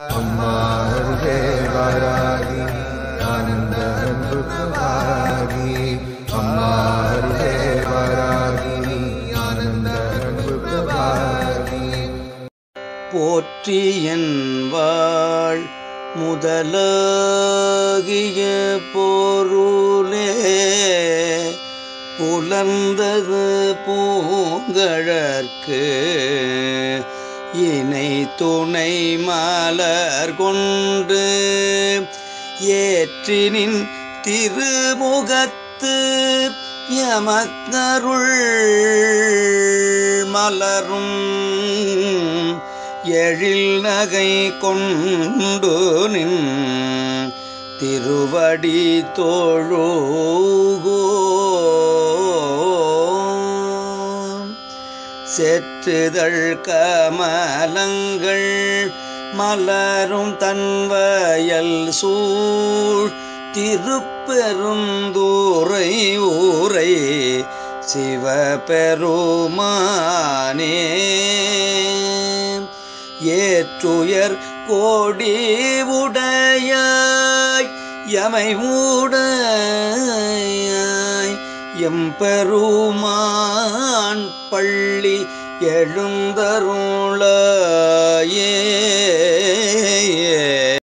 அம்மா அருகே வாராகி ஆனந்த அன்பு பிரபாகி அம்மா அருகே வாராகி ஆனந்த அன்பு பிரபாகி போற்றியன் வாழ் முதலாகிய பொருளே புலர்ந்தது பூங்கழற்கு இணை துணை மலர் கொண்டு ஏற்றினின் திருமுகத்து யமக்கருள் மலரும் எழில் நகை கொண்டு நின் திருவடி தோழுகோ செற்றுதழ் கமலங்கள் மலரும் தன்வயல் சூழ் திருப்பெருந்தூரை ஊரை சிவபெருமானே ஏற்றுயர் கோடி உடையாய் யமை உடையாய் எம்பெருமான் பள்ளி எழுந்தருளாயே